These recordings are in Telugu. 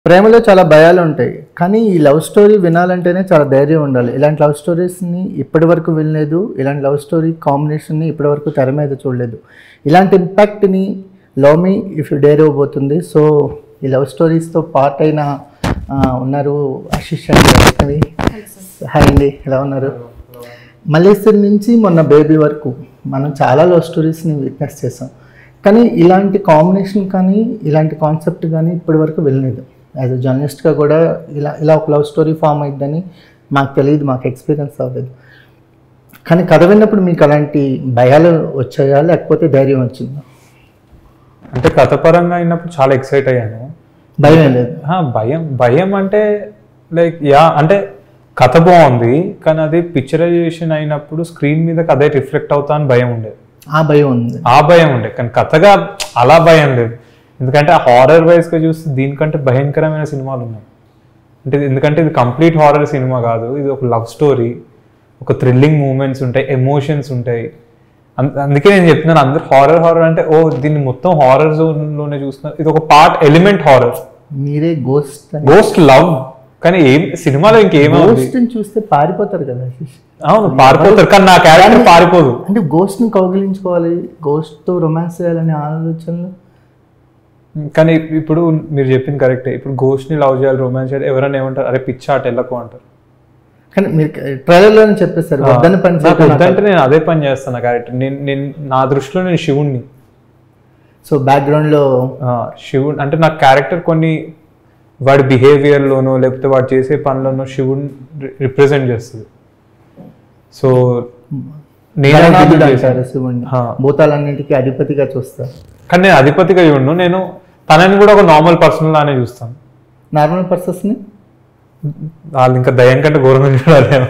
ప్రేమలో చాలా భయాలు ఉంటాయి కానీ ఈ లవ్ స్టోరీ వినాలంటేనే చాలా ధైర్యం ఉండాలి ఇలాంటి లవ్ స్టోరీస్ని ఇప్పటి వరకు వినలేదు ఇలాంటి లవ్ స్టోరీ కాంబినేషన్ని ఇప్పటి వరకు తెర మీద చూడలేదు ఇలాంటి ఇంపాక్ట్ని Love me if you Dare ఇవ్వబోతుంది సో ఈ లవ్ స్టోరీస్తో పార్ట్ అయిన ఆ, ఉన్నారు ఆశిష్ అండ్ వైష్ణవి హాయ్ అండి ఎలా ఉన్నారు మలేసియా నుంచి మొన్న బేబీ వరకు మనం చాలా లవ్ స్టోరీస్ని విట్నెస్ చేసాం కానీ ఇలాంటి కాంబినేషన్ కానీ ఇలాంటి కాన్సెప్ట్ కానీ ఇప్పటి వరకు వెళ్ళలేదు యాజ్ అ జర్నలిస్ట్గా కూడా ఇలా ఇలా ఒక లవ్ స్టోరీ ఫామ్ అయిద్దని మాకు తెలియదు మాకు ఎక్స్పీరియన్స్ అవ్వలేదు కానీ కథ విన్నప్పుడు మీకు అలాంటి భయాలు వచ్చాయా లేకపోతే ధైర్యం వచ్చిందా అంటే కథ పరంగా అయినప్పుడు చాలా ఎక్సైట్ అయ్యాను భయం ఏం లేదు ఆ, భయం భయం అంటే లైక్ యా అంటే కథ బాగుంది కానీ అది పిక్చరైజేషన్ అయినప్పుడు స్క్రీన్ మీద అదే రిఫ్లెక్ట్ అవుతా అని భయం ఉండేది ఆ భయం ఉంది ఆ భయం ఉండే కానీ కథగా అలా భయం లేదు ఎందుకంటే హారర్ వైజ్గా చూస్తే దీనికంటే భయంకరమైన సినిమాలు ఉన్నాయి అంటే ఇది- ఎందుకంటే ఇది కంప్లీట్ హారర్ సినిమా కాదు ఇది ఒక లవ్ స్టోరీ ఒక థ్రిల్లింగ్ మూమెంట్స్ ఉంటాయి ఎమోషన్స్ ఉంటాయి అం- అందుకే నేను చెప్తున్నాను అందరు హారర్ హారర్ అంటే ఓ దీన్ని మొత్తం హారర్ జోన్లోనే చూస్తున్నారు ఇది ఒక పార్ట్ ఎలిమెంట్ హారర్ మీరే గోస్ట్ గోస్ట్ లవ్ కానీ ఏం సినిమాలో ఇంకేమవుతుంది గోస్ట్ని చూస్తే పారిపోతారు కదా ఆశిష్ అవును పారిపోతారు కానీ నా క్యారెక్టర్ పారిపోదు అంటే గోస్ట్ని కౌగిలించుకోవాలి గోస్ట్తో రొమాన్స్ చేయాలనే ఆలోచనలు కానీ ఇప్పుడు మీరు చెప్పింది కరెక్టే ఇప్పుడు ghost ని లవ్ చేయాలి రొమాన్స్ చేయాలి ఎవరైనా ఏమంటారు అరే పిచ్చ అటు వెళ్ళకు అంటారు కానీ మీరు ట్రైలర్లోనే చెప్పేస్తారు వద్దని పని నాకు చేయకుండా వద్దంటే నేను అదే పని చేస్తాను క్యారెక్టర్ నేను నేను నా దృష్టిలో నేను శివుణ్ణి సో బ్యాక్గ్రౌండ్లో ఆ, శివుడు అంటే నా క్యారెక్టర్ కొన్ని వాడి బిహేవియర్లోనో లేకపోతే వాడు చేసే పనులను శివుని రిప్రజెంట్ చేస్తుంది సో నేను గణనాథుడు చేశాను అంటారు శివుణ్ణి ఆ. భూతాలన్నింటికి అధిపతిగా చూస్తారు కానీ నేను అధిపతిగా చూడను నేను తనని కూడా ఒక నార్మల్ పర్సన్ లానే చూస్తాను నార్మల్ పర్సన్స్ని వాళ్ళు ఇంకా దయ్యం కంటే ఘోరంగా చూడాలేమో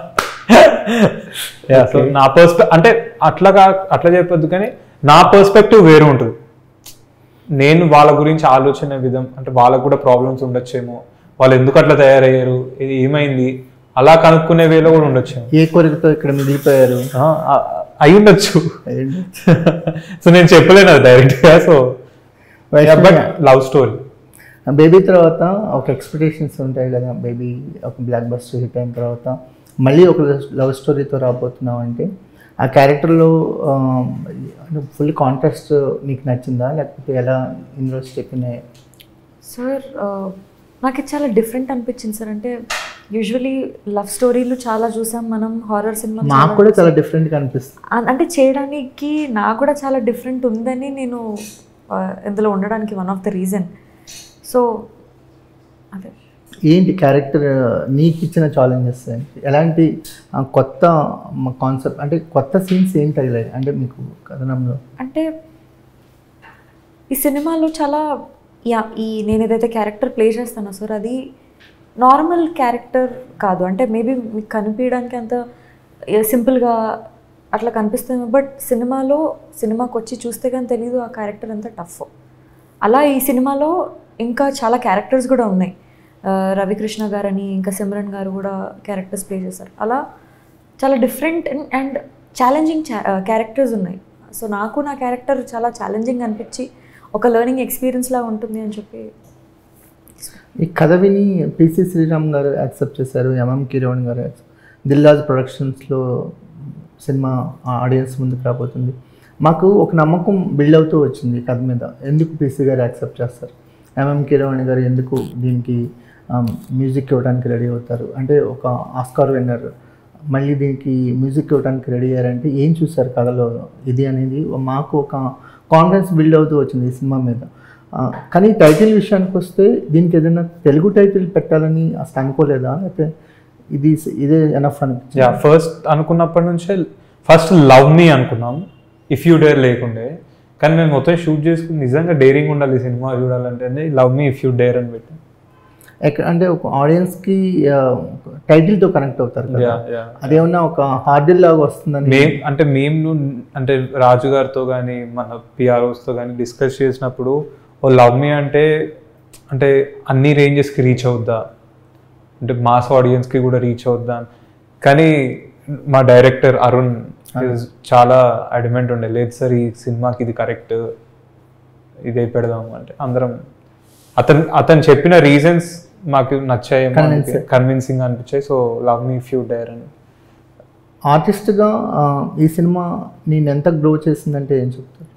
సో నా పర్స్పె అంటే అట్లా కా అట్లా చెప్పొద్దు కానీ నా పర్స్పెక్టివ్ వేరే ఉంటుంది నేను వాళ్ళ గురించి ఆలోచన విధం అంటే వాళ్ళకు కూడా ప్రాబ్లమ్స్ ఉండొచ్చేమో వాళ్ళు ఎందుకు అట్లా తయారయ్యారు ఇది ఏమైంది అలా కనుక్కునే వేలో కూడా ఉండొచ్చేమో ఏ కోరికతో ఇక్కడ మిగిలిపోయారు ఆ, ఆ, అయి ఉండొచ్చు సో నేను చెప్పలేను అది డైరెక్ట్గా so but love story Baby తర్వాత ఒక ఎక్స్పెక్టేషన్స్ ఉంటాయి కదా బేబీ ఒక బ్లాక్ బస్టర్ హిట్ అయిన తర్వాత మళ్ళీ ఒక లవ్ స్టోరీతో రాబోతున్నాం అంటే ఆ క్యారెక్టర్లో ఫుల్ కాంట్రాస్ట్ మీకు నచ్చిందా లేకపోతే ఎలా ఇందులో స్టెప్ ఉన్నాయి సార్ నాకు ఇది చాలా డిఫరెంట్ అనిపించింది సార్ అంటే యూజువలీ లవ్ స్టోరీలు చాలా చూసాం మనం హారర్ సినిమా మాకు కూడా చాలా డిఫరెంట్గా అనిపిస్తుంది అంటే చేయడానికి నాకు కూడా చాలా డిఫరెంట్ ఉందని నేను ఆ, ఇందులో ఉండడానికి one of the reason so అదే ఏంటి క్యారెక్టర్ నీకు ఇచ్చిన ఛాలెంజెస్ ఏంటి ఎలాంటి ఆ, కొత్త కాన్సెప్ట్ అంటే కొత్త సీన్స్ ఏంటి తగిలాయి అంటే మీకు కథనంలో అంటే ఈ సినిమాలో చాలా యా ఈ నేను ఏదైతే క్యారెక్టర్ ప్లే చేస్తానో సార్ అది నార్మల్ క్యారెక్టర్ కాదు అంటే మేబీ మీకు కనిపించడానికి అంత సింపుల్గా అట్లా కనిపిస్తుంది బట్ సినిమాలో సినిమాకి వచ్చి చూస్తే కానీ తెలియదు ఆ క్యారెక్టర్ ఎంత టఫ్ అలా ఈ సినిమాలో ఇంకా చాలా క్యారెక్టర్స్ కూడా ఉన్నాయి ఆ, రవికృష్ణ గారని ఇంకా సిమ్రన్ గారు కూడా క్యారెక్టర్స్ ప్లే చేశారు అలా చాలా డిఫరెంట్ అండ్ ఛాలెంజింగ్ క్యారెక్టర్స్ ఉన్నాయి సో నాకు నా క్యారెక్టర్ చాలా ఛాలెంజింగ్ అనిపించి ఒక లెర్నింగ్ ఎక్స్పీరియన్స్ లా ఉంటుంది అని చెప్పి ఈ కథ విని పిసి శ్రీరామ్ గారు యాక్సెప్ట్ చేశారు ఎంఎం కిరణ్ గారు accept- దిల్రాజ్ ప్రొడక్షన్స్లో సినిమా ఆడియన్స్ ముందుకు రాబోతుంది మాకు ఒక నమ్మకం బిల్డ్ అవుతూ వచ్చింది ఈ కథ మీద ఎందుకు పిసి గారు యాక్సెప్ట్ చేస్తారు ఎంఎం కిరణ్ గారు ఎందుకు దీనికి మ్యూజిక్ ఇవ్వడానికి రెడీ అవుతారు అంటే ఒక ఆస్కార్ విన్నర్ మళ్ళీ దీనికి మ్యూజిక్ ఇవ్వడానికి రెడీ అయ్యారంటే ఏం చూసారు కథలో ఇది అనేది మాకు ఒక కాన్ఫిడెన్స్ బిల్డ్ అవుతూ వచ్చింది ఈ సినిమా మీద ఆ, కానీ టైటిల్ విషయానికి వస్తే దీనికి ఏదైనా తెలుగు టైటిల్ పెట్టాలని అసలు అనుకోలేదా లేకపోతే ఇది ఇదే ఎనఫ్ అనిపించింది యా ఫస్ట్ అనుకున్నప్పటి నుంచే ఫస్ట్ లవ్ మీ అనుకున్నాం ఇఫ్ యూ డేర్ లేకుండే కానీ మేము మొత్తం షూట్ చేసుకుని నిజంగా డేరింగ్ ఉండాలి ఈ సినిమా చూడాలంటే Love me if you Dare అని పెట్టి ఎక్కడ అంటే ఒక ఆడియన్స్కి టైటిల్తో కనెక్ట్ అవుతారు కదా యా యా అదేమన్నా ఒక హార్డిల్ లాగా వస్తుందని మేం అంటే మేము అంటే రాజు గారితో కానీ మన పిఆర్ఓస్తో కానీ డిస్కస్ చేసినప్పుడు ఓ లవ్ మీ అంటే అంటే అన్ని రేంజెస్కి రీచ్ అవుద్దా అంటే మాస్ ఆడియన్స్కి కూడా రీచ్ అవుద్దా కానీ మా డైరెక్టర్ అరుణ్ is చాలా అడిమెంట్ ఉండే లేదు సార్ ఈ సినిమాకి ఇది కరెక్ట్ ఇదే పెడదాం అంటే అందరం అతను అతను చెప్పిన రీజన్స్ మాకు నచ్చాయి Convincing. కన్విన్సింగ్ అనిపించాయి so Love Me If You Dare అని ఆర్టిస్ట్గా ఈ సినిమా నేను ఎంత గ్రో చేసిందంటే ఏం చెప్తారు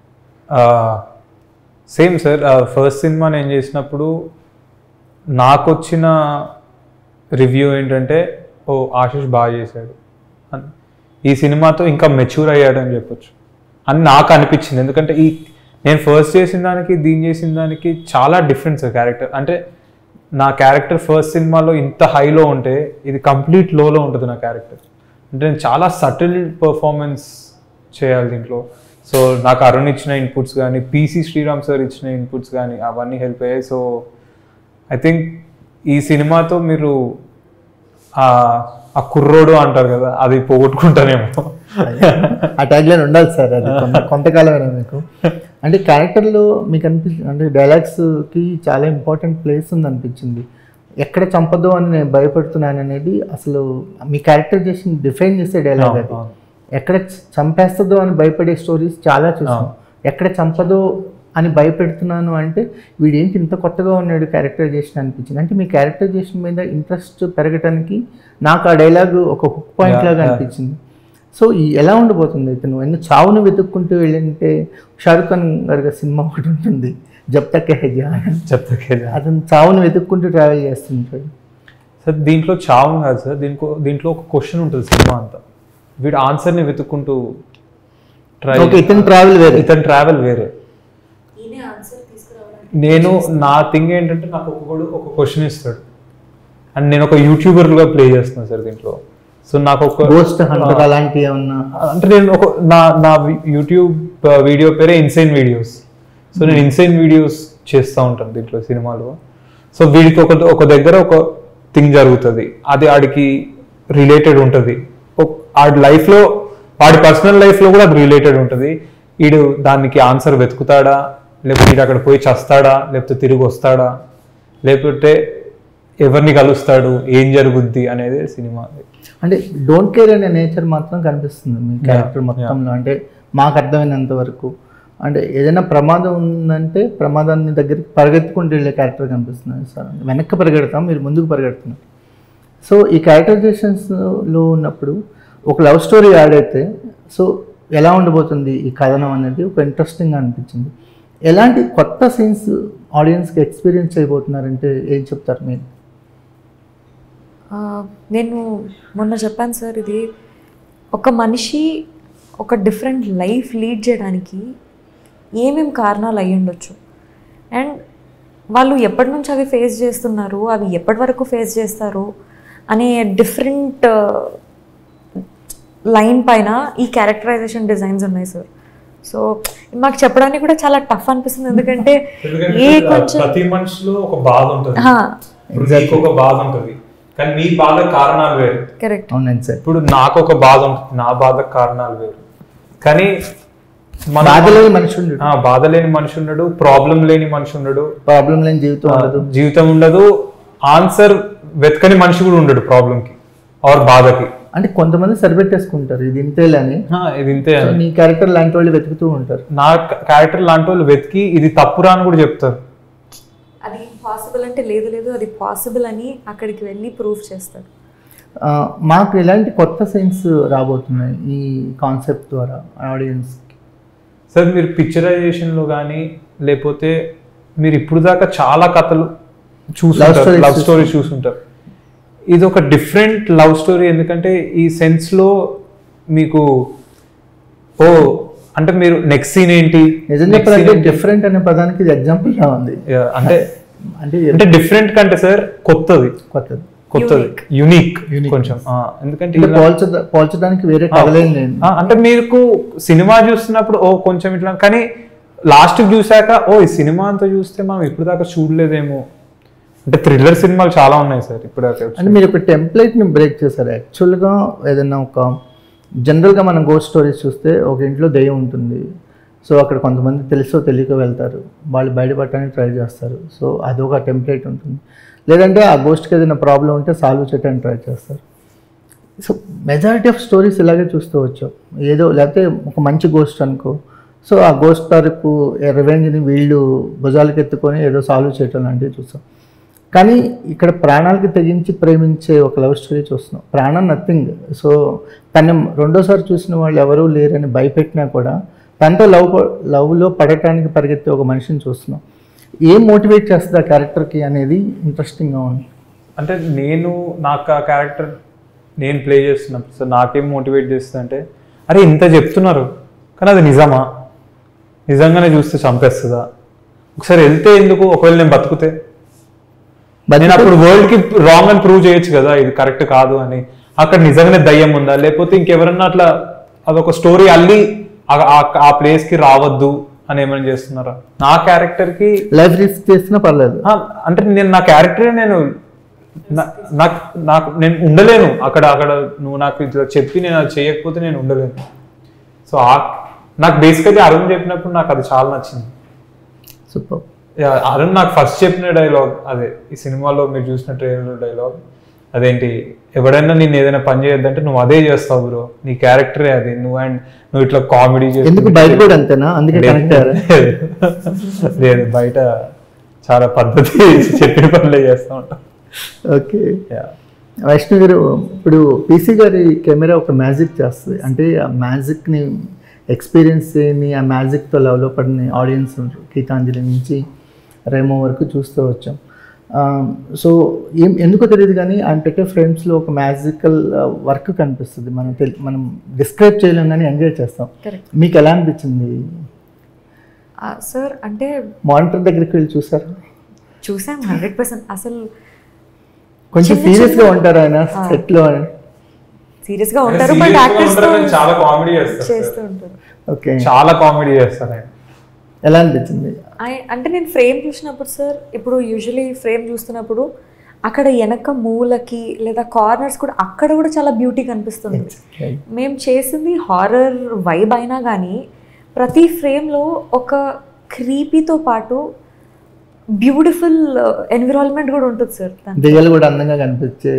సేమ్ సార్ ఫస్ట్ సినిమా నేను చేసినప్పుడు నాకు వచ్చిన రివ్యూ ఏంటంటే ఓ ఆశీష్ బాగా చేశాడు అని ఈ సినిమాతో ఇంకా మెచ్యూర్ అయ్యాడు అని చెప్పొచ్చు అని నాకు అనిపించింది ఎందుకంటే ఈ నేను ఫస్ట్ చేసిన దానికి దీని చేసిన దానికి చాలా డిఫరెన్స్ క్యారెక్టర్ అంటే నా క్యారెక్టర్ ఫస్ట్ సినిమాలో ఇంత హైలో ఉంటే ఇది కంప్లీట్ లోలో ఉంటుంది నా క్యారెక్టర్ అంటే నేను చాలా సటిల్ పర్ఫార్మెన్స్ చేయాలి దీంట్లో సో నాకు అరుణ్ ఇచ్చిన ఇన్పుట్స్ కానీ పీసీ శ్రీరామ్ సార్ ఇచ్చిన ఇన్పుట్స్ కానీ అవన్నీ హెల్ప్ అయ్యాయి సో ఐ థింక్ ఈ సినిమాతో మీరు ఆ ఆ కుర్రోడు అంటారు కదా అది పోగొట్టుకుంటానేమో ఆ ట్యాగ్లైన్ ఉండాలి సార్ అది కొంత కొంతకాలమైనా మీకు అంటే క్యారెక్టర్లో మీకు అనిపించింది అంటే డైలాగ్స్కి చాలా ఇంపార్టెంట్ ప్లేస్ ఉంది అనిపించింది ఎక్కడ చంపదు అని నేను భయపడుతున్నాను అనేది అసలు మీ క్యారెక్టరైజేషన్ డిఫైన్ చేసే డైలాగ్ అది అవును. ఎక్కడ చ- చంపేస్తుందో అని భయపడే స్టోరీస్ చాలా చూసాం ఎక్కడ చంపదో అని భయపెడుతున్నాను అంటే వీడేంటి ఇంత కొత్తగా ఉన్నాడు క్యారెక్టరైజేషన్ అనిపించింది అంటే మీ క్యారెక్టరైజేషన్ మీద ఇంట్రెస్ట్ పెరగటానికి నాకు ఆ డైలాగ్ ఒక హుక్ పాయింట్ Yeah, లాగా yeah. అనిపించింది సో ఈ ఎలా ఉండబోతుంది ఇతను ఎన్ని చావును వెతుక్కుంటూ వెళ్ళింటే షారుఖ్ ఖాన్ గారి సినిమా ఒకటి ఉంటుంది జబ్ తక్ హై జాన్ చెప్తాకే అతను చావును వెతుక్కుంటూ ట్రావెల్ చేస్తుంటాడు సార్ దీంట్లో చావు కాదు సార్ దీంట్లో దీంట్లో ఒక క్వశ్చన్ ఉంటుంది సినిమా అంతా వీడు ఆన్సర్ని వెతుక్కుంటూ ట్రై ఓకే ఇతను ట్రావెల్ వేరే ఇతని ట్రావెల్ వేరే నేను నా థింగ్ ఏంటంటే నాకు ఒక్కొక్కడు ఒక క్వశ్చన్ ఇస్తాడు అండ్ నేను ఒక యూట్యూబర్గా ప్లే చేస్తున్నాను సార్ దీంట్లో సో నాకు ఒక గోస్ట్ హంటర్ అలాంటివి ఏమన్నా అంటే నేను ఒక నా నా యూట్యూబ్ వీడియో పేరే ఇన్సైన్ వీడియోస్ సో నేను ఇన్సైన్ వీడియోస్ చేస్తూ ఉంటాను దీంట్లో సినిమాలో సో వీడికి ఒక ఒక దగ్గర ఒక థింగ్ జరుగుతుంది అది ఆడికి రిలేటెడ్ ఉంటుంది ఆడి లైఫ్లో వాడి పర్సనల్ లైఫ్లో కూడా అది రిలేటెడ్ ఉంటుంది వీడు దానికి ఆన్సర్ వెతుకుతాడా లేకపోతే వీడు అక్కడ పోయి చస్తాడా లేకపోతే తిరిగి వస్తాడా లేకపోతే ఎవరిని కలుస్తాడు ఏం జరుగుద్ది అనేది సినిమా అంటే డోంట్ కేర్ అనే నేచర్ మాత్రం కనిపిస్తుంది మీ క్యారెక్టర్ yeah. మొత్తంలో అంటే మాకు అర్థమైనంత వరకు అంటే ఏదైనా ప్రమాదం ఉందంటే ప్రమాదాన్ని దగ్గరికి పరిగెత్తుకుంటూ వెళ్ళే క్యారెక్టర్ కనిపిస్తుంది సార్ వెనక్కి పరిగెడతాం మీరు ముందుకు పరిగెడుతున్నారు సో ఈ క్యారెక్టరైజేషన్స్లో ఉన్నప్పుడు ఒక లవ్ స్టోరీ యాడ్ అయితే సో ఎలా ఉండబోతుంది ఈ కథనం అనేది ఒక ఇంట్రెస్టింగ్గా అనిపించింది ఎలాంటి కొత్త సీన్స్ ఆడియన్స్కి ఎక్స్పీరియన్స్ చేయబోతున్నారంటే ఏం చెప్తారు మీరు ఆ, నేను మొన్న చెప్పాను సార్ ఇది ఒక మనిషి ఒక డిఫరెంట్ లైఫ్ లీడ్ చేయడానికి ఏమేం కారణాలు అయి ఉండొచ్చు అండ్ వాళ్ళు ఎప్పటి నుంచి అవి ఫేస్ చేస్తున్నారు అవి ఎప్పటి వరకు ఫేస్ చేస్తారు అనే డిఫరెంట్ లైన్ పైన ఈ క్యారెక్టరైజేషన్ డిజైన్స్ ఉన్నాయి సార్ సో మాకు చెప్పడానికి కూడా చాలా టఫ్ అనిపిస్తుంది ఎందుకంటే ఏ కొంచెం ప్రతి మనిషిలో ఒక బాధ ఉంటుంది హా, ఇప్పుడు నీకు ఒక బాధ ఉంటుంది కానీ నీ బాధ కారణాలు వేరు కరెక్ట్ అవునండి సార్ ఇప్పుడు నాకు ఒక బాధ ఉంటుంది నా బాధ కారణాలు వేరు కానీ మన బాధలో మనిషి ఉండడు ఆ, బాధ లేని మనిషి ఉన్నాడు ప్రాబ్లం లేని మనిషి ఉన్నాడు ప్రాబ్లం లేని జీవితం ఉండదు జీవితం ఉండదు ఆన్సర్ వెతకని మనిషి కూడా ఉండడు ప్రాబ్లం కి ఆర్ బాధకి అంటే కొంతమంది సరిపెట్టేసుకుంటారు ఇది ఇంతేలే అని ఆ, ఇది ఇంతే సో నీ క్యారెక్టర్ లాంటి వాళ్ళు వెతుకుతూ ఉంటారు నా క్యారెక్టర్ లాంటి వాళ్ళు వెతికి ఇది తప్పురా అని కూడా చెప్తారు అది పాసిబుల్ అంటే లేదు లేదు అది పాసిబుల్ అని అక్కడికి వెళ్ళి ప్రూఫ్ చేస్తారు ఆ, మాకు ఎలాంటి కొత్త సైన్స్ రాబోతున్నాయి ఈ కాన్సెప్ట్ ద్వారా ఆడియన్స్కి సార్ మీరు పిక్చరైజేషన్ లో కానీ లేకపోతే మీరు ఇప్పుడు దాకా చాలా కథలు చూసుంటారు stories లవ్ స్టోరీ చూసుంటారు ఇది ఒక డిఫరెంట్ లవ్ స్టోరీ ఎందుకంటే ఈ సెన్స్ లో మీకు ఓ అంటే మీరు నెక్స్ట్ సీన్ ఏంటి నిజం Next చెప్పాలంటే scene ఏంటి? డిఫరెంట్ అనే పదానికి ఇది ఎగ్జాంపుల్ లా ఉంది Yeah, అంటే అంటే అంటే డిఫరెంట్ కంటే సార్ కొత్తది కొత్తది కొత్తది యునిక్ Unique. కొంచెం ఆ, ఎందుకంటే అంటే ఇలా- పోల్చ పోల్చడానికి వేరే కథలేం లేదు ఆ, అంటే మీకు సినిమా చూస్తున్నప్పుడు ఓ కొంచెం ఇట్లా కానీ లాస్ట్ చూసాక ఓ ఈ సినిమా అంతా చూస్తే మనం ఇప్పుడు దాకా చూడలేదేమో అంటే థ్రిల్లర్ సినిమాలు చాలా ఉన్నాయి సార్ ఇప్పుడు దాకా వచ్చి. అంటే మీరు ఒక టెంప్లెట్ని బ్రేక్ చేశారు యాక్చువల్గా ఏదైనా ఒక జనరల్గా మనం గోస్ట్ స్టోరీస్ చూస్తే ఒక ఇంట్లో దెయ్యం ఉంటుంది సో అక్కడ కొంతమంది తెలుసో తెలియక వెళ్తారు వాళ్ళు బయటపడటానికి ట్రై చేస్తారు సో అదొక టెంప్లెట్ ఉంటుంది లేదంటే ఆ గోస్ట్కి ఏదైనా ప్రాబ్లం ఉంటే సాల్వ్ చేయడానికి ట్రై చేస్తారు సో మెజారిటీ ఆఫ్ స్టోరీస్ ఇలాగే చూస్తూ వచ్చాం ఏదో లేకపోతే ఒక మంచి గోస్ట్ అనుకో సో ఆ గోస్ట్ తాలూకు రివెంజ్ని వీళ్ళు భుజాలకు ఎత్తుకొని ఏదో సాల్వ్ చేయటం లాంటివి చూసాం కానీ ఇక్కడ ప్రాణాలకి తెగించి ప్రేమించే ఒక లవ్ స్టోరీ చూస్తున్నాం ప్రాణం నథింగ్ సో తను రెండోసారి చూసిన వాళ్ళు ఎవరూ లేరని భయపెట్టినా కూడా తనతో లవ్ లవ్లో పడటానికి పరిగెత్తే ఒక మనిషిని చూస్తున్నాం ఏం మోటివేట్ చేస్తుంది ఆ క్యారెక్టర్కి అనేది ఇంట్రెస్టింగ్గా ఉంది అంటే నేను నాకు ఆ క్యారెక్టర్ నేను ప్లే చేస్తున్నప్పుడు సో నాకేం మోటివేట్ చేస్తుంది అంటే అరే ఇంత చెప్తున్నారు కానీ అది నిజమా నిజంగానే చూస్తే చంపేస్తుందా ఒకసారి వెళ్తే ఎందుకు ఒకవేళ నేను బతుకుతే నేను అప్పుడు వరల్డ్ కి రాంగ్ అని ప్రూవ్ చేయొచ్చు కదా ఇది కరెక్ట్ కాదు అని అక్కడ నిజంగానే దయ్యం ఉందా లేకపోతే ఇంకెవరన్నా అట్లా అదొక స్టోరీ అల్లి ఆ- ఆ- ఆ ప్లేస్ కి రావద్దు అని ఏమైనా చేస్తున్నారా నా క్యారెక్టర్ కి లైఫ్ రిస్క్ చేసినా పర్లేదు ఆ, అంటే నేను నా క్యారెక్టర్ నేను నా- నాకు నాకు నేను ఉండలేను అక్కడ అక్కడ నువ్వు నాకు ఇట్లా చెప్పి నేను అది చేయకపోతే నేను ఉండలేను సో ఆ నాకు బేసిక్గా అరుణ్ చెప్పినప్పుడు నాకు అది చాలా నచ్చింది సూపర్ యా, అరుణ్ నాకు ఫస్ట్ చెప్పిన డైలాగ్ అదే ఈ సినిమాలో మీరు చూసిన ట్రైలర్ డైలాగ్ అదేంటి ఎవడైనా నేను ఏదైనా పని చేయొద్దంటే నువ్వు అదే చేస్తావు బ్రో నీ క్యారెక్టరే అది నువ్వు అండ్ నువ్వు ఇట్లా కామెడీ ఎందుకు బయట కూడా అంతేనా అందుకే కనెక్ట్ అయ్యారా లేదు బయట చాలా పద్ధతి చెప్పిన పనులే చేస్తూ ఉంటాం ఓకే Yeah. వైష్ణవ్ గారు ఇప్పుడు పీసీ గారి కెమెరా ఒక మ్యాజిక్ చేస్తుంది అంటే ఆ మ్యాజిక్ని ఎక్స్పీరియన్స్ చేయని ఆ మ్యాజిక్తో లెవెల్లో పడిన ఆడియన్స్ ఉంటారు గీతాంజలి నుంచి రేమో వరకు చూస్తూ వచ్చాం సో ఏం ఎందుకో తెలియదు కానీ ఆయన పెట్టే ఫ్రేమ్స్లో ఒక మ్యాజికల్ వర్క్ కనిపిస్తుంది మనం తెలి మనం డిస్క్రైబ్ చేయలేం కానీ ఎంజాయ్ చేస్తాం కరెక్ట్ మీకు ఎలా అనిపించింది సార్ అంటే మానిటర్ దగ్గరికి వెళ్ళి చూసారు చూసాం హండ్రెడ్ పర్సెంట్ అసలు కొంచెం చిన్న సీరియస్గా చిన్న- ఉంటారు ఆయన సెట్లో సీరియస్గా ఉంటారు Serious బట్ గా యాక్టర్స్ ఉంటారు కానీ చాలా కామెడీ చేస్తారు చేస్తూ ఉంటారు ఓకే చాలా కామెడీ చేస్తారు ఆయన ఎలా అనిపించింది ఐ- అంటే నేను ఫ్రేమ్ చూసినప్పుడు సార్ ఇప్పుడు యూజువలీ ఫ్రేమ్ చూస్తున్నప్పుడు అక్కడ వెనక మూలకి లేదా కార్నర్స్ కూడా అక్కడ కూడా చాలా బ్యూటీ కనిపిస్తుంది మేము చేసింది హారర్ వైబ్ అయినా కానీ ప్రతి ఫ్రేమ్లో ఒక క్రీపీతో పాటు బ్యూటిఫుల్ ఎన్విరాన్మెంట్ కూడా ఉంటుంది సార్ దాని దెయ్యాలు కూడా అందంగా కనిపించే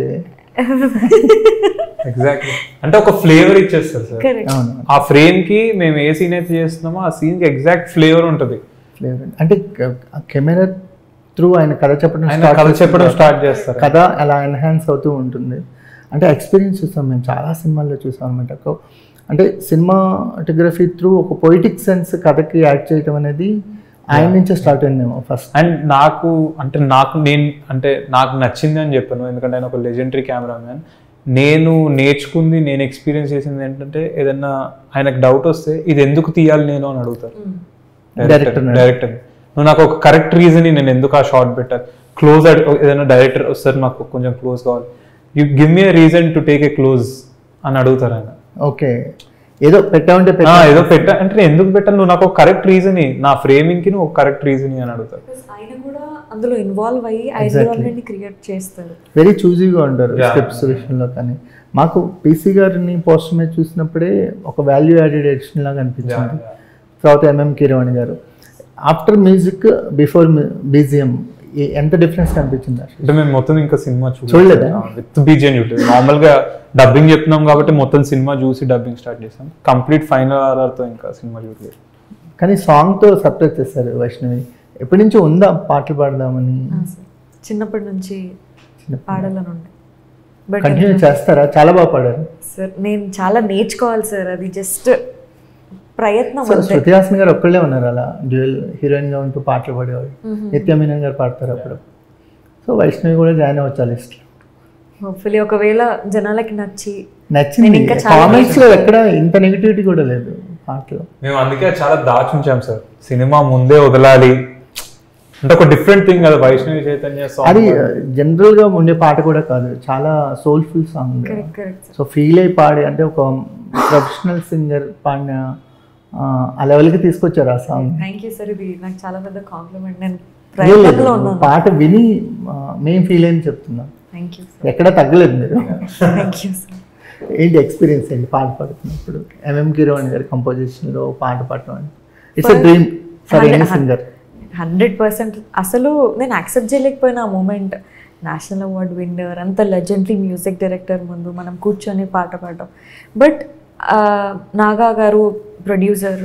ఎగ్జాక్ట్లీ అంటే ఒక ఫ్లేవర్ ఇచ్చేస్తారు సార్ కరెక్ట్ అవును ఆ ఫ్రేమ్ కి మేము ఏ సీన్ అయితే చేస్తున్నామో ఆ సీన్ కి ఎగ్జాక్ట్ ఫ్లేవర్ ఉంటుంది ఫ్లేవర్ అంటే కెమెరా త్రూ ఆయన కథ చెప్పడం ఆయన start కథ చేసిన చెప్పడం తర్వాత స్టార్ట్ చేస్తారు కథ అలా ఎన్హాన్స్ అవుతూ ఉంటుంది అంటే ఎక్స్పీరియన్స్ చూస్తాం మేము చాలా సినిమాల్లో చూసాం అనమాట అంటే సినిమాటోగ్రఫీ త్రూ ఒక పొయిటిక్ సెన్స్ కథకి యాడ్ చేయడం అనేది ఆయన నుంచే స్టార్ట్ అయిందేమో ఫస్ట్ అండ్ నాకు అంటే నాకు నేను అంటే నాకు నచ్చింది అని చెప్పాను ఎందుకంటే ఆయన ఒక లెజెండరీ కెమెరామ్యాన్ నేను నేర్చుకుంది నేను ఎక్స్పీరియన్స్ చేసింది ఏంటంటే ఏదన్నా ఆయనకు డౌట్ వస్తే ఇది ఎందుకు తీయాలి నేను అని అడుగుతారు Director ని. డైరెక్టర్ నువ్వు నాకు ఒక కరెక్ట్ రీజన్ నేను ఎందుకు ఆ షార్ట్ పెట్టాలి క్లోజ్ ఏదైనా డైరెక్టర్ వస్తారు మాకు కొంచెం క్లోజ్ కావాలి you give me reason to take a close అని అడుగుతారు ఆయన ఓకే ఏదో పెట్టామంటే ఆ, పెట్టా ఏదో పెట్టా అంటే నేను ఎందుకు పెట్టాలి నువ్వు నాకు ఒక కరెక్ట్ రీజన్ నా ఫ్రేమింగ్ కి నువ్వు ఒక కరెక్ట్ రీజన్ అని అడుగుతారు ఆయన కూడా అందులో ఇన్వాల్వ్ అయ్యి ఆ ఎన్విరాన్మెంట్ క్రియేట్ చేస్తారు వెరీ చూజీగా ఉంటారు Yeah. స్క్రిప్ట్స్ విషయంలో కానీ మాకు పీసీ గారిని పోస్టర్ మీద చూసినప్పుడే ఒక వాల్యూ యాడెడ్ ఎడిషన్ లాగా అనిపించింది తర్వాత M M Keeravani garu after music before BGM ఎంత డిఫరెన్స్ కనిపించింది అసలు? అంటే మేము మొత్తం ఇంకా సినిమా చూడలేదా? విత్ బీజిఎన్ చూడలేదు నార్మల్ గా డబ్బింగ్ చెప్తున్నాం కాబట్టి మొత్తం సినిమా చూసి డబ్బింగ్ స్టార్ట్ చేసాం కంప్లీట్ ఫైనల్ ఆర్ఆర్ తో ఇంకా సినిమా చూడలేదు కానీ సాంగ్తో సపరేట్ చేస్తారు వైష్ణవి ఎప్పటి నుంచో ఉందా పాటలు పాడదామని ఆ, సార్. చిన్నప్పటి నుంచి పాడాలని ఉండే బట్ కంటిన్యూ చేస్తారా చాలా బాగా పాడారు సార్ నేను చాలా నేర్చుకోవాలి సార్ అది జస్ట్ ప్రయత్నం సో అంతే శృతి హాసన్ గారు ఒక్కళ్ళే ఉన్నారు అలా డ్యూయల్ హీరోయిన్ గా ఉంటూ పాటలు పాడేవాళ్ళు నిత్య మీనన్ గారు పాడతారు అప్పుడు సో వైష్ణవి కూడా జాయిన్ అవ్వచ్చు ఆ లిస్ట్ హోప్ఫుల్లీ ఒకవేళ జనాలకి నచ్చి నచ్చింది నేను ఇంకా చాలా కామెంట్స్ లో ఎక్కడ ఇంత నెగిటివిటీ కూడా లేదు పాటలో మేము అందుకే చాలా దాచుంచాం సార్ సినిమా ముందే వదలాలి అంటే ఒక డిఫరెంట్ థింగ్ కదా వైష్ణవి చైతన్య అది సాంగ్ జనరల్ గా ఉండే పాట కూడా కాదు చాలా soulful song correct correct sir so feel అయి పాడి అంటే ఒక ప్రొఫెషనల్ సింగర్ పాడిన ఆ, ఆ లెవెల్కి తీసుకొచ్చారు ఆ సాంగ్ థ్యాంక్ యూ సార్ ఇది నాకు చాలా పెద్ద కాంప్లిమెంట్ నేను లేదు, ప్రయత్నంలో ఉన్నాను పాట విని ఆ, మేం ఫీల్ అయింది చెప్తున్నాం థ్యాంక్ యూ సార్ ఎక్కడ తగ్గలేదు మీరు థ్యాంక్ యూ సార్ ఏంటి ఎక్స్పీరియన్స్ ఏంటి పాట పాడుతున్నప్పుడు ఎంఎం కిరోని గారి కంపోజిషన్లో పాట పాడటం అంటే it's a dream for any singer hundred percent అసలు నేను యాక్సెప్ట్ చేయలేకపోయినా ఆ మూమెంట్ నేషనల్ అవార్డ్ విన్నర్ అంత లెజెండరీ మ్యూజిక్ డైరెక్టర్ ముందు మనం కూర్చొని పాట పాడటం బట్ నాగా గారు ప్రొడ్యూసర్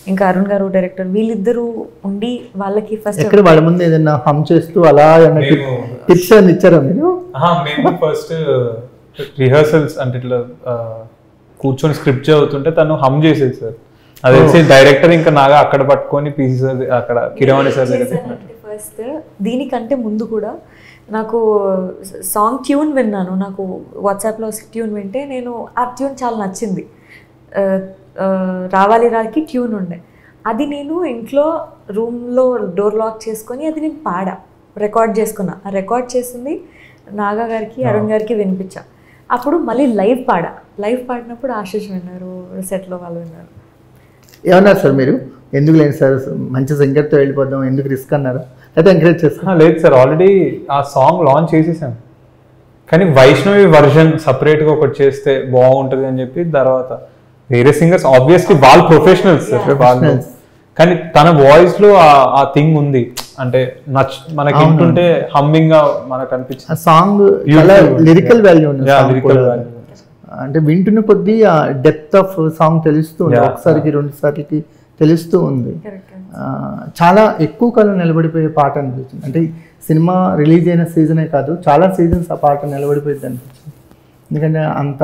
ఇంకా అరుణ్ గారు డైరెక్టర్ వీళ్ళిద్దరూ ఉండి వాళ్ళకి ఫస్ట్ ఎక్కడ వాళ్ళ ముందు ఏదైనా హమ్ చేస్తూ అలా మేము- టిప్స్ అని ఇచ్చారా మీరు ఆహా, మేము ఫస్ట్ రిహర్సల్స్ అంటే ఇట్లా ఆ, కూర్చొని స్క్రిప్ట్ చదువుతుంటే తను హమ్ చేసేది సార్ అది తెలిసి డైరెక్టర్ ఇంకా నాగా అక్కడ పట్టుకొని పీసీ సార్ అక్కడ కిరవాణి సార్ దగ్గర చెప్పినట్టు ఫస్ట్ దీనికంటే ముందు కూడా నాకు సాంగ్ ట్యూన్ విన్నాను నాకు వాట్సాప్లో ట్యూన్ వింటే నేను ఆ ట్యూన్ చాలా నచ్చింది ఆ, ఆ, రావాలి రాకి ట్యూన్ ఉండే అది నేను ఇంట్లో రూమ్లో డోర్ లాక్ చేసుకొని అది నేను పాడా రికార్డ్ చేసుకున్నా ఆ రికార్డ్ చేసింది నాగా గారికి అరుణ్ గారికి వినిపించా అప్పుడు మళ్ళీ లైవ్ పాడా లైవ్ పాడినప్పుడు ఆశీష్ విన్నారు సెట్లో వాళ్ళు విన్నారు ఏమన్నారు సార్ మీరు ఎందుకు లేదు సార్ మంచి సింగర్తో వెళ్ళిపోదాం ఎందుకు రిస్క్ అన్నారా అయితే ఎంకరేజ్ చేస్తాను ఆ, లేదు సార్ ఆల్రెడీ ఆ సాంగ్ లాంచ్ చేసేసాం కానీ వైష్ణవి వర్జన్ సపరేట్గా ఒకటి చేస్తే బాగుంటుంది అని చెప్పి తర్వాత వేరే సింగర్స్ ఆబ్వియస్లీ వాళ్ళు ప్రొఫెషనల్స్ సార్ వాళ్ళు కానీ తన వాయిస్ లో ఆ- ఆ థింగ్ ఉంది అంటే నచ్ మనకి వింటుంటే హమ్మింగ్ గా మనకు అనిపించింది ఆ సాంగ్ చాలా Beautiful. లిరికల్ వాల్యూ ఉంది Yeah, song lyrical కూడా. value. అంటే వింటున్న కొద్దీ ఆ డెప్త్ ఆఫ్ సాంగ్ తెలుస్తూ ఉంది Yeah. ఒకసారికి రెండు సార్లకి తెలుస్తూ ఉంది కరెక్ట్ ఆ, చాలా ఎక్కువ కాలం నిలబడిపోయే పాట అనిపించింది అంటే సినిమా రిలీజ్ అయిన సీజనే కాదు చాలా సీజన్స్ ఆ పాట నిలబడిపోయింది అనిపించింది ఎందుకంటే అంత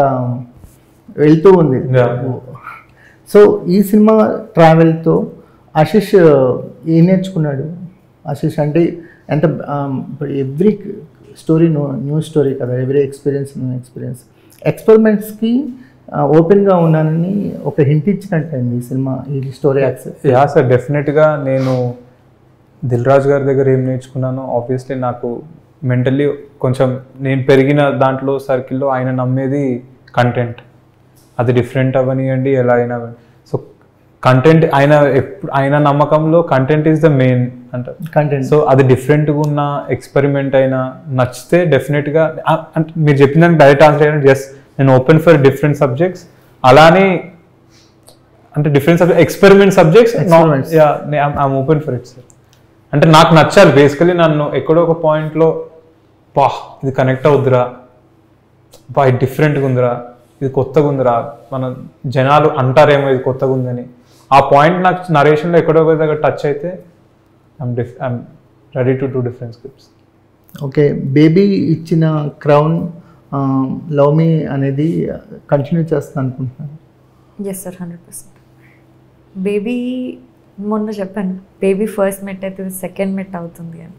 వెళ్తూ ఉంది Yeah. సో ఈ సినిమా ట్రావెల్తో ఆశిష్ ఏం నేర్చుకున్నాడు ఆశిష్ అంటే ఎంత every story new new story కదా ఎవ్రీ ఎక్స్పీరియన్స్ న్యూ ఎక్స్పీరియన్స్ ఎక్స్పెరిమెంట్స్కి ఓపెన్గా ఉన్నానని ఒక హింట్ ఇచ్చినట్టయింది ఈ సినిమా ఈ స్టోరీ యాక్సెస్ యా సార్ డెఫినెట్గా నేను దిల్ రాజు గారి దగ్గర ఏం నేర్చుకున్నానో ఆబ్వియస్లీ నాకు మెంటల్లీ కొంచెం నేను పెరిగిన దాంట్లో సర్కిల్లో ఆయన నమ్మేది కంటెంట్ అది డిఫరెంట్ అవ్వనియండి ఎలా అయినా సో కంటెంట్ ఆయన ఎప్పుడు ఆయన నమ్మకంలో కంటెంట్ ఈస్ ద మెయిన్ అంటారు కంటెంట్ సో అది డిఫరెంట్గా ఉన్న ఎక్స్పెరిమెంట్ అయినా నచ్చితే డెఫినెట్గా అంటే మీరు చెప్పిన దానికి డైరెక్ట్ ఆన్సర్ అయినా జస్ట్ నేను ఓపెన్ ఫర్ డిఫరెంట్ సబ్జెక్ట్స్ అలానే అంటే different subject experiment subjects Experiments. I'm open for it sir అంటే నాకు నచ్చాలి బేసికలీ నన్ను ఎక్కడో ఒక పాయింట్లో పా ఇది కనెక్ట్ అవుద్దిరా బా ఇది డిఫరెంట్గా ఉందిరా ఇది కొత్తగా ఉందిరా మన జనాలు అంటారేమో ఇది కొత్తగా ఉందని ఆ పాయింట్ నాకు నరేషన్లో ఎక్కడో ఒక దగ్గర టచ్ అయితే ఐమ్ డిఫ్ I'm ready to do different scripts okay Baby ఇచ్చిన క్రౌన్ లవ్ మీ అనేది కంటిన్యూ చేస్తాను అనుకుంటున్నాను yes sir hundred percent Baby మొన్న చెప్పాను బేబీ ఫస్ట్ మెట్ అయితే సెకండ్ మెట్ అవుతుంది అని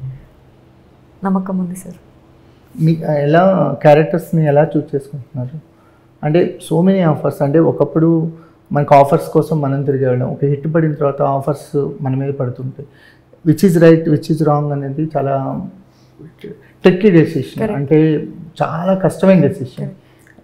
నమ్మకం ఉంది సార్ మీ ఎలా క్యారెక్టర్స్ని ఎలా చూస్ చేసుకుంటున్నారు అంటే సో మెనీ ఆఫర్స్ అంటే ఒకప్పుడు మనకు ఆఫర్స్ కోసం మనం తిరిగేవాళ్ళం ఒక హిట్ పడిన తర్వాత ఆఫర్స్ మన మీద పడుతుంటాయి which is right which is wrong అనేది చాలా ట్రిక్కీ డెసిషన్ అంటే చాలా కష్టమైన డెసిషన్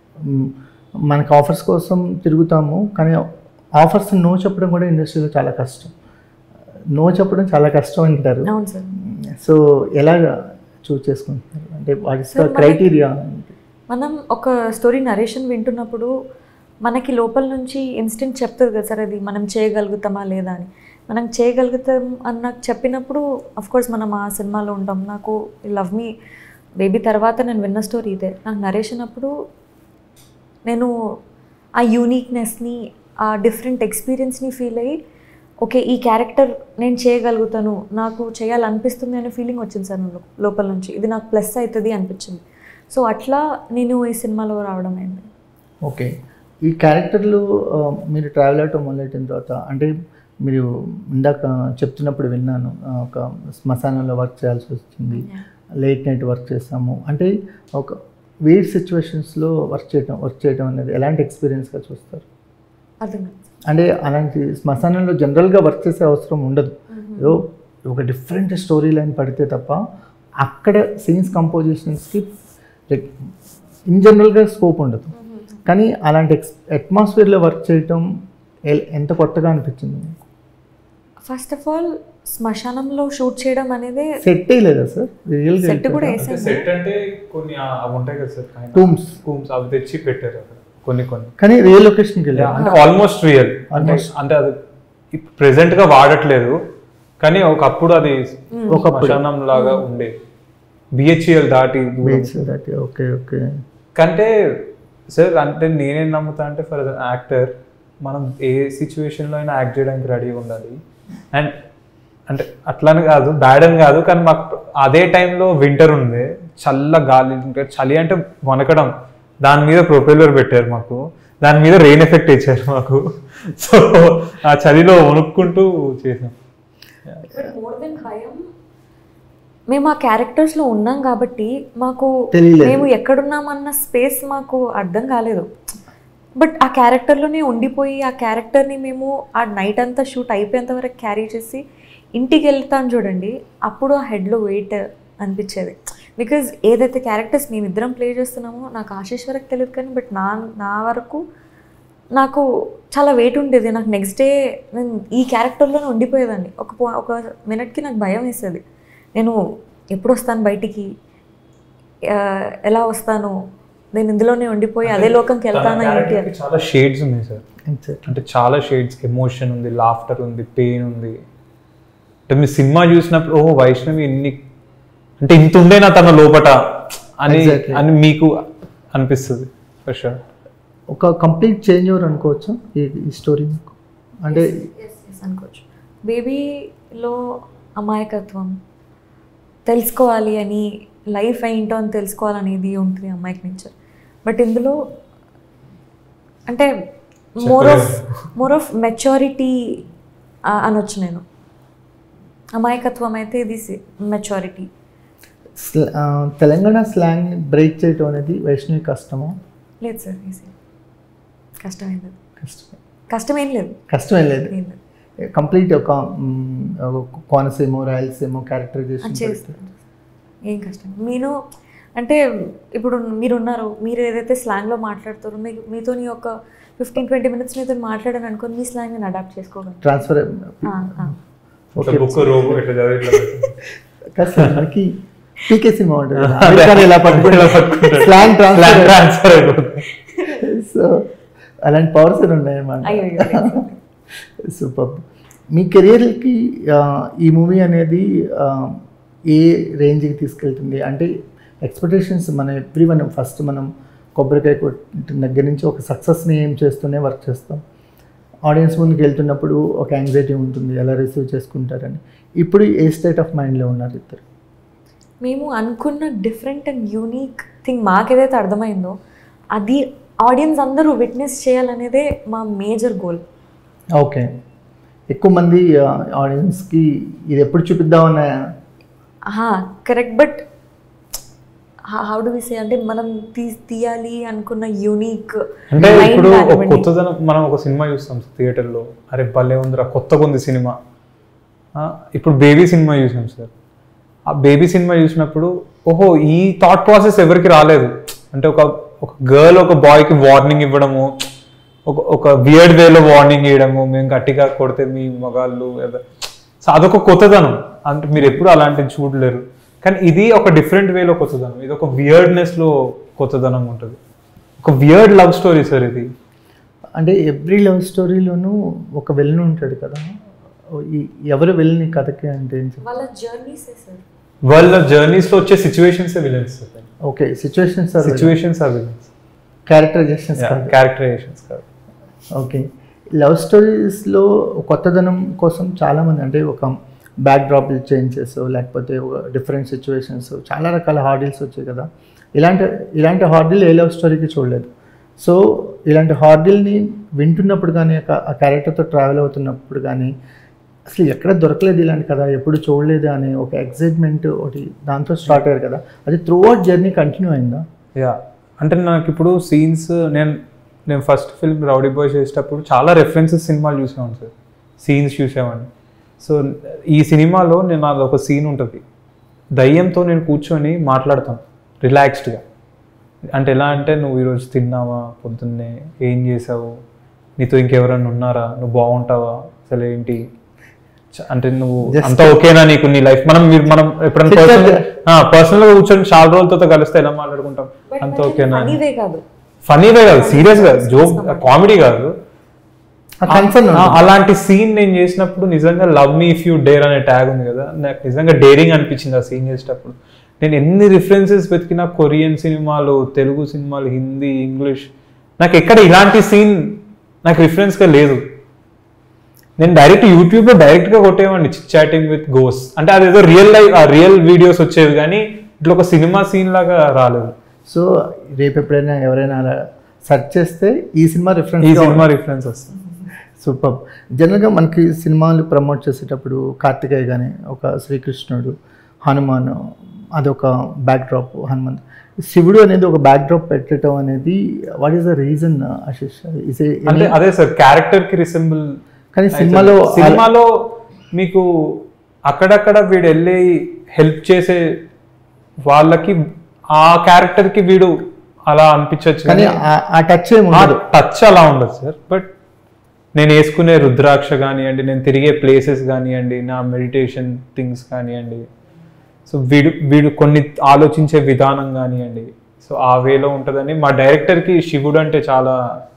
మనకు ఆఫర్స్ కోసం తిరుగుతాము కానీ ఆఫర్స్ నో చెప్పడం కూడా ఇండస్ట్రీలో చాలా కష్టం నో చెప్పడం చాలా కష్టం అంటారు అవును సార్ సో ఎలా చూస్ చేసుకుంటున్నారు అంటే వాట్ ఇస్ Sir, ద మనకి- క్రైటీరియా మనం ఒక స్టోరీ నరేషన్ వింటున్నప్పుడు మనకి లోపల నుంచి ఇన్స్టెంట్ చెప్తుంది కదా సార్ అది మనం చేయగలుగుతామా లేదా అని మనం చేయగలుగుతాం అని నాకు చెప్పినప్పుడు అఫ్ కోర్స్ మనం ఆ సినిమాలో ఉంటాం నాకు లవ్ మీ బేబీ తర్వాత నేను విన్న స్టోరీ ఇదే నాకు నరేషన్ అప్పుడు నేను ఆ యూనిక్నెస్ని ఆ డిఫరెంట్ ఎక్స్పీరియన్స్ని ఫీల్ అయ్యి ఓకే ఈ క్యారెక్టర్ నేను చేయగలుగుతాను నాకు చేయాలనిపిస్తుంది అనే ఫీలింగ్ వచ్చింది సార్ నాకు లోపల నుంచి ఇది నాకు ప్లస్ అవుతుంది అనిపించింది సో అట్లా నేను ఈ సినిమాలో రావడం అయింది ఓకే ఈ క్యారెక్టర్లు ఆ, మీరు ట్రావెల్ అవటం మొదలెట్టిన తర్వాత అంటే మీరు ఇందాక చెప్తున్నప్పుడు విన్నాను ఆ, ఒక శ్మశానంలో వర్క్ చేయాల్సి వచ్చింది లేట్ నైట్ వర్క్ చేస్తాము అంటే ఒక వేర్ సిచ్యువేషన్స్లో వర్క్ చేయటం వర్క్ చేయటం అనేది ఎలాంటి ఎక్స్పీరియన్స్గా చూస్తారు అర్థమైంది అంటే అలాంటి శ్మశానంలో జనరల్గా వర్క్ చేసే అవసరం ఉండదు ఏదో ఒక డిఫరెంట్ స్టోరీ లైన్ పడితే తప్ప అక్కడ సీన్స్ కంపోజిషన్స్కి ఇన్ జనరల్గా స్కోప్ ఉండదు కానీ అలాంటి ఎక్స్ అట్మాస్ఫియర్లో వర్క్ చేయటం ఎల్- ఎంత కొత్తగా అనిపించింది ఫస్ట్ ఆఫ్ ఆల్ శ్మశానంలో షూట్ చేయడం అనేది సెట్ లేదా సార్ రియల్గా సెట్ కూడా వేసాను సెట్ అంటే కొన్ని ఆ- అవి ఉంటాయి కదా సార్ Tombs. టూమ్స్ అవి తెచ్చి పెట్టారు అక్కడ కొన్ని కొన్ని కానీ రియల్ లొకేషన్కి వెళ్ళారు అంటే ఆల్మోస్ట్ రియల్ అంటే అంటే అది ప్రెసెంట్ గా వాడట్లేదు కానీ ఒకప్పుడు అది ఒకప్పుడు. శ్మశానం లాగా ఉండేది బిహెచ్ఎల్ దాటి దూరం. ఓకే ఓకే కంటే సార్ అంటే నేనేం నమ్ముతా అంటే ఫర్ యాక్టర్ మనం ఏ సిచ్యువేషన్లో అయినా యాక్ట్ చేయడానికి రెడీగా ఉండాలి అండ్ అంటే అట్లని కాదు బ్యాడ్ అని కాదు కానీ మాకు అదే టైంలో వింటర్ ఉంది చల్ల గాలి ఇంకా చలి అంటే వనకడం దాని మీద ప్రొపెల్లర్ పెట్టారు మాకు దాని మీద రెయిన్ ఎఫెక్ట్ ఇచ్చారు మాకు సో ఆ చలిలో వణుక్కుంటూ చేసాం మోర్ దెన్ భయం మేము ఆ క్యారెక్టర్స్లో ఉన్నాం కాబట్టి మాకు తెలియలేదు. మేము ఎక్కడున్నామన్న స్పేస్ మాకు అర్థం కాలేదు బట్ ఆ క్యారెక్టర్లోనే ఉండిపోయి ఆ క్యారెక్టర్ని మేము ఆ నైట్ అంతా షూట్ అయిపోయేంత వరకు క్యారీ చేసి ఇంటికి వెళ్తాను చూడండి అప్పుడు ఆ హెడ్లో వెయిట్ అనిపించేది బికాజ్ ఏదైతే క్యారెక్టర్స్ మేమిద్దరం ప్లే చేస్తున్నామో నాకు ఆశీష్ వరకు తెలియదు కానీ బట్ నా నా వరకు నాకు చాలా వెయిట్ ఉండేది నాకు నెక్స్ట్ డే నేను ఈ క్యారెక్టర్లోనే ఉండిపోయేదాన్ని ఒక పో ఒక మినిట్కి నాకు భయం వేసేది నేను ఎప్పుడు వస్తాను బయటికి ఆ, ఎలా వస్తాను నేను ఇందులోనే ఉండిపోయి అదే లోకంకి వెళ్తానా ఏంటి అని చాలా షేడ్స్ ఉన్నాయి సార్ ఎగ్జాక్ట్ అంటే చాలా షేడ్స్ ఎమోషన్ ఉంది లాఫ్టర్ ఉంది పెయిన్ ఉంది అంటే మీరు సినిమా చూసినప్పుడు ఓ వైష్ణవి ఇన్ని అంటే ఇంత ఉండేనా తన లోపట అని Exactly. అని మీకు అనిపిస్తుంది ఫర్ షూర్ ఒక కంప్లీట్ చేంజ్ ఓవర్ అనుకోవచ్చు ఈ ఈ స్టోరీ మీకు అంటే అనుకోవచ్చు బేబీలో అమాయకత్వం తెలుసుకోవాలి అని లైఫ్ ఏంటో అని తెలుసుకోవాలనేది ఉంటుంది అమ్మాయికి నేచర్ బట్ ఇందులో అంటే more of more of maturity అనొచ్చు నేను అమాయకత్వం అయితే ఇది మెచ్యూరిటీ స్ల- ఆ, తెలంగాణ స్లాంగ్ బ్రేక్ చేయటం అనేది వైష్ణవి కష్టమో లేదు సార్ ఈజీ కష్టమేం లేదు కష్టం కష్టమేం లేదు కష్టమేం లేదు ఏం లేదు కంప్లీట్ ఒక మ్, ఒక కోనసీమ రాయలసీమ అది క్యారెక్టరైజేషన్ చేస్తాను ఏం కష్టం నేను అంటే ఇప్పుడు మీరు ఉన్నారు మీరు ఏదైతే స్లాంగ్లో మాట్లాడుతారో మీకు మీతో ఒక ఫిఫ్టీన్ ట్వంటీ మినిట్స్ మీతో మాట్లాడాను అనుకోని మీ స్లాంగ్ నేను అడాప్ట్ చేసుకోగలను ట్రాన్స్ఫర్ ఆ, ఆ. ఓకే బుక్ రోబో ఇట్లా చదివి ఇట్లా పెట్టు. కాదు సార్ మనకి పీకే సినిమా ఉంటుంది కదా, అమెరికాలో ఇలా పట్టుకుంటారు స్లాంగ్ Slang ట్రాన్స్ఫర్ transfer అయిపోతుంది. సో అలాంటి పవర్స్ ఉన్నాయన్నమాట అయ్యో అయ్యో, లేదు. సూపర్ మీ కెరియర్కి ఈ మూవీ అనేది ఆ, ఏ రేంజ్కి తీసుకెళ్తుంది అంటే ఎక్స్పెక్టేషన్స్ మన ఎవ్రీ మనం ఫస్ట్ మనం కొబ్బరికాయ కొట్టిన దగ్గర నుంచి ఒక సక్సెస్ని ఏం చేస్తూనే వర్క్ చేస్తాం ఆడియన్స్ ముందుకు వెళ్తున్నప్పుడు ఒక యాంగ్జైటీ ఉంటుంది ఎలా రిసీవ్ చేసుకుంటారని ఇప్పుడు ఏ స్టేట్ ఆఫ్ మైండ్లో ఉన్నారు ఇద్దరు మేము అనుకున్న డిఫరెంట్ అండ్ యూనిక్ థింగ్ మాకేదైతే అర్థమైందో అది ఆడియన్స్ అందరూ విట్నెస్ చేయాలనేదే మా మేజర్ గోల్ ఓకే ఎక్కువ మంది ఆడియన్స్కి ఇది ఎప్పుడు చూపిద్దామన్న correct but how do we say అంటే మనం తీ తీయాలి అనుకున్న యూనిక్ అంటే ఇప్పుడు ఒక కొత్తదనం మనం ఒక సినిమా చూస్తాం థియేటర్లో అరే భలే ఉందిరా కొత్తగా ఉంది సినిమా ఆ, ఇప్పుడు బేబీ సినిమా చూసాం సార్ ఆ బేబీ సినిమా చూసినప్పుడు ఓహో ఈ థాట్ ప్రాసెస్ ఎవరికి రాలేదు అంటే ఒక ఒక గర్ల్ ఒక బాయ్కి వార్నింగ్ ఇవ్వడము ఒక ఒక వియర్డ్ వేలో వార్నింగ్ ఇవ్వడము మేము గట్టిగా కొడితే మీ మగాళ్ళు ఎవ- సో అదొక కొత్తదనం అంటే మీరు ఎప్పుడు అలాంటివి చూడలేరు కానీ ఇది ఒక డిఫరెంట్ వేలో కొత్తదనం ఇది ఒక weirdness లో కొత్తదనం ఉంటుంది ఒక వియర్డ్ లవ్ స్టోరీ సార్ ఇది అంటే ఎవ్రీ లవ్ స్టోరీలోనూ ఒక విలన్ ఉంటాడు కదా ఓ ఈ- ఎవరు విలన్ ఈ కథకి అంటే ఏం చెప్తారు? వాళ్ళ జర్నీస్ సార్ వాళ్ళ జర్నీస్ లో వచ్చే situations villains okay situations situations or villains characterisations characterisations కాదు ఓకే లవ్ స్టోరీస్లో కొత్తదనం కోసం చాలామంది అంటే ఒక బ్యాక్ డ్రాప్ చేంజెస్ లేకపోతే డిఫరెంట్ సిచ్యువేషన్స్ చాలా రకాల హార్డిల్స్ వచ్చాయి కదా ఇలాంటి ఇలాంటి హార్డిల్ ఏ లవ్ స్టోరీకి చూడలేదు సో ఇలాంటి హార్డిల్ని వింటున్నప్పుడు కానీ ఆ- ఆ క్యారెక్టర్తో ట్రావెల్ అవుతున్నప్పుడు కానీ అసలు ఎక్కడ దొరకలేదు ఇలాంటి కదా ఎప్పుడు చూడలేదు అనే ఒక ఎక్సైట్మెంట్ ఒకటి దాంతో స్టార్ట్ అయ్యారు కదా అది త్రూ అవుట్ జర్నీ కంటిన్యూ అయిందా యా అంటే నాకు ఇప్పుడు సీన్స్ నేను నేను ఫస్ట్ ఫిల్మ్ రౌడీ బాయ్ చేసేటప్పుడు చాలా రెఫరెన్సెస్ సినిమాలు చూసేవాడిని సార్ సీన్స్ చూసేవాడిని సో ఈ సినిమాలో నేను అది ఒక సీన్ ఉంటుంది దయ్యంతో నేను కూర్చొని మాట్లాడతాను రిలాక్స్డ్గా అంటే ఎలా అంటే నువ్వు ఈరోజు తిన్నావా పొద్దున్నే ఏం చేసావు నీతో ఇంకెవరైనా ఉన్నారా నువ్వు బాగుంటావా అసలు ఏంటి చ- అంటే నువ్వు Just- అంత ఓకేనా నీకు నీ లైఫ్ మనం మీరు- మనం ఎప్పుడైనా Chit chat. పర్సనల్ పర్సనల్ గా కూర్చొని చాలా రోజులతో కలిస్తే ఎలా మాట్లాడుకుంటాం అంత ఓకేనా ఫనీవే కాదు ఫనీవే కాదు సీరియస్ గా జోక్ కామెడీ కాదు ఆ కన్సర్న్ ఆ- అలాంటి సీన్ నేను చేసినప్పుడు నిజంగా love me if you dare అనే ట్యాగ్ ఉంది కదా నాకు నిజంగా డేరింగ్ అనిపించింది ఆ సీన్ చేసేటప్పుడు నేను ఎన్ని రిఫరెన్సెస్ వెతికినా కొరియన్ సినిమాలు తెలుగు సినిమాలు హిందీ ఇంగ్లీష్ నాకు ఎక్కడ ఇలాంటి సీన్ నాకు రిఫరెన్స్గా లేదు నేను డైరెక్ట్ యూట్యూబ్లో డైరెక్ట్గా కొట్టేవాడిని చిక్ చాటింగ్ విత్ గోస్ అంటే అదేదో రియల్ లైఫ్ రియల్ వీడియోస్ వచ్చేవి కానీ ఇట్లా ఒక సినిమా సీన్ లాగా రాలేదు సో రేపు ఎప్పుడైనా ఎవరైనా అలా సెర్చ్ చేస్తే ఈ సినిమా ఈ రిఫరెన్స్ సినిమా రిఫరెన్స్ వస్తుంది సూపర్ జనరల్గా మనకి సినిమాలు ప్రమోట్ చేసేటప్పుడు కార్తికేయ కానీ ఒక శ్రీకృష్ణుడు హనుమాన్ అదొక బ్యాక్డ్రాప్ హనుమంత్ శివుడు అనేది ఒక బ్యాక్డ్రాప్ పెట్టడం అనేది what is the reason Ashish is అంటే అదే సార్ క్యారెక్టర్ కి రిసెంబుల్ కానీ సినిమాలో సినిమాలో మీకు అక్కడక్కడ వీడు వెళ్ళి హెల్ప్ చేసే వాళ్ళకి ఆ క్యారెక్టర్ కి వీడు అలా అనిపించవచ్చు కానీ కానీ ఆ- ఆ టచ్ ఏమి ఉండదు టచ్ అలా ఉండదు సార్ బట్ నేను వేసుకునే రుద్రాక్ష కానివ్వండి నేను తిరిగే ప్లేసెస్ కానివ్వండి నా మెడిటేషన్ థింగ్స్ కానివ్వండి సో వీడు వీడు కొన్ని ఆలోచించే విధానం కానివ్వండి సో ఆ వేలో ఉంటుందని మా డైరెక్టర్కి శివుడు అంటే చాలా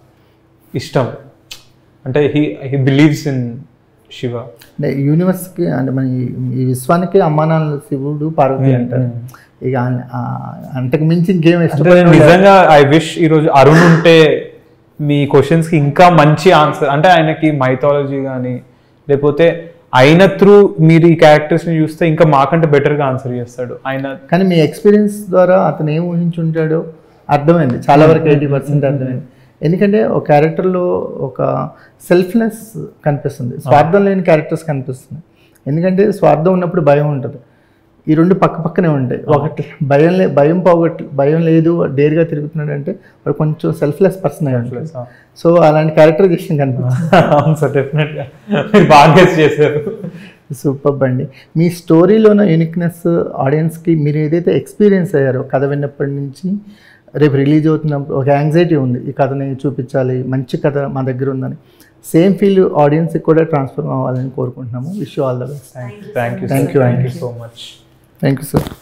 ఇష్టం అంటే he he believes in Shiva అంటే యూనివర్స్కి అంటే మన ఈ- ఈ విశ్వానికి అమ్మానాన్న శివుడు పార్వతి అంటారు ఇక ఆ- ఆ- అంతకు మించి ఇంకేం అంటే ఇష్టపడే నేను నిజంగా ఐ విష్ ఈరోజు అరుణ్ ఉంటే మీ క్వశ్చన్స్కి ఇంకా మంచి ఆన్సర్ అంటే ఆయనకి మైథాలజీ కానీ లేకపోతే ఆయన త్రూ మీరు ఈ క్యారెక్టర్స్ని చూస్తే ఇంకా మాకంటే బెటర్గా ఆన్సర్ చేస్తాడు ఆయన కానీ మీ ఎక్స్పీరియన్స్ ద్వారా అతను ఏం ఊహించుంటాడో అర్థమైంది చాలా వరకు ఎయిటీ పర్సెంట్ అర్థమైంది ఎందుకంటే ఒక క్యారెక్టర్లో ఒక సెల్ఫ్నెస్ కనిపిస్తుంది స్వార్థం లేని క్యారెక్టర్స్ కనిపిస్తుంది ఎందుకంటే స్వార్థం ఉన్నప్పుడు భయం ఉంటుంది ఈ రెండు పక్క పక్కనే ఉంటాయి ఒకటి భయం లే భయం పోగొట్టు భయం లేదు డేర్గా తిరుగుతున్నాడు అంటే వాడు కొంచెం సెల్ఫ్లెస్ పర్సన్ అయి ఉంటుంది సో అలాంటి క్యారెక్టరైజేషన్ కనిపిస్తుంది అవును సార్ డెఫినెట్గా మీరు బాగా చేశారు సూపర్ అండి మీ స్టోరీలో ఉన్న యూనిక్నెస్ ఆడియన్స్కి మీరు ఏదైతే ఎక్స్పీరియన్స్ అయ్యారో కథ విన్నప్పటి నుంచి రేపు రిలీజ్ అవుతున్నప్పుడు ఒక యాంగ్జైటీ ఉంది ఈ కథని చూపించాలి మంచి కథ మా దగ్గర ఉందని సేమ్ ఫీల్ ఆడియన్స్కి కూడా ట్రాన్స్ఫర్ అవ్వాలని కోరుకుంటున్నాము wish all the best thank you Thank you, thank you so much thank you sir